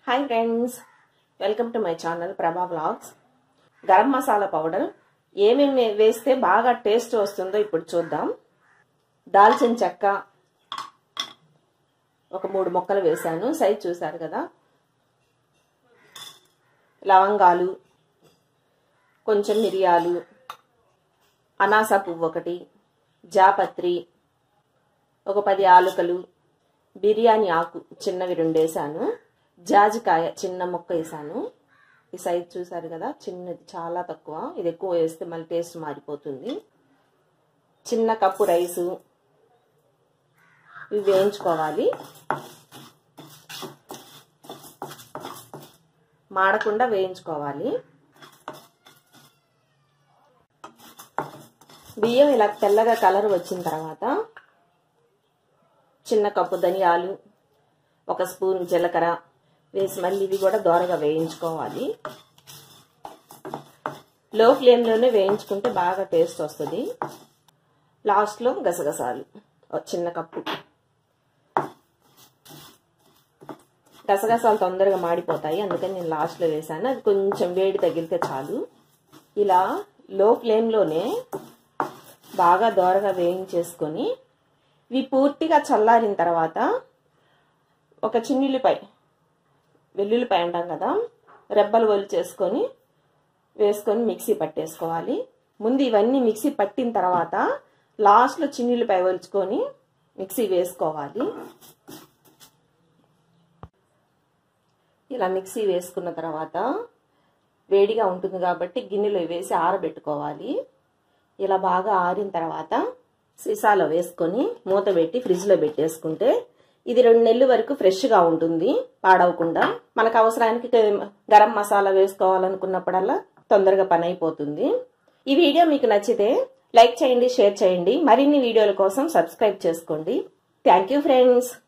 hi friends welcome to my channel Prabha vlogs garam masala powder ఏమేమి వేస్తే బాగా టేస్ట్ వస్తుందో ఇప్పుడు చూద్దాం దాల్చిన చెక్క ఒక మూడు మొక్కలు వేశాను సైజ్ చూసారు కదా లవంగాలు కొంచెం మిరియాలు అనాస పువ్వు ఒకటి జాపత్రి ఒక పది ఆలుకలు బిర్యానీ ఆకు చిన్నవి రెండు వేసాను జాజికాయ చిన్న ముక్క వేసాను ఈ సైజ్ చూసారు కదా చిన్నది చాలా తక్కువ ఇది ఎక్కువ వేస్తే మళ్ళీ టేస్ట్ మారిపోతుంది చిన్న కప్పు రైసు ఇవి వేయించుకోవాలి మాడకుండా వేయించుకోవాలి బియ్యం ఇలా తెల్లగా కలర్ వచ్చిన తర్వాత చిన్న కప్పు ధనియాలు ఒక స్పూన్ జీలకర్ర వేసి మళ్ళీ ఇవి కూడా దోరగా వేయించుకోవాలి లో ఫ్లేమ్లోనే వేయించుకుంటే బాగా టేస్ట్ వస్తుంది లాస్ట్లో గసగసాలు చిన్న కప్పు గసగసాలు తొందరగా మాడిపోతాయి అందుకని నేను లాస్ట్లో వేసాను అది కొంచెం వేడి తగిలితే చాలు ఇలా లో ఫ్లేమ్లోనే బాగా దోరగా వేయించేసుకొని ఇవి పూర్తిగా చల్లారిన తర్వాత ఒక చిన్నుల్లిపాయ వెల్లుల్లిపాయ అంటాం కదా రెబ్బలు ఒలి చేసుకొని వేసుకొని మిక్సీ పట్టేసుకోవాలి ముందు ఇవన్నీ మిక్సీ పట్టిన తర్వాత లాస్ట్లో చిన్నుల్లిపాయ ఒలుచుకొని మిక్సీ వేసుకోవాలి ఇలా మిక్సీ వేసుకున్న తర్వాత వేడిగా ఉంటుంది కాబట్టి గిన్నెలో వేసి ఆరబెట్టుకోవాలి ఇలా బాగా ఆరిన తర్వాత సీసాలో వేసుకొని మూత పెట్టి ఫ్రిడ్జ్లో పెట్టేసుకుంటే ఇది రెండు నెలల వరకు ఫ్రెష్గా ఉంటుంది పాడవకుండా మనకు అవసరానికి గరం మసాలా వేసుకోవాలనుకున్నప్పుడల్లా తొందరగా పని అయిపోతుంది ఈ వీడియో మీకు నచ్చితే లైక్ చేయండి షేర్ చేయండి మరిన్ని వీడియోల కోసం సబ్స్క్రైబ్ చేసుకోండి థ్యాంక్ యూ ఫ్రెండ్స్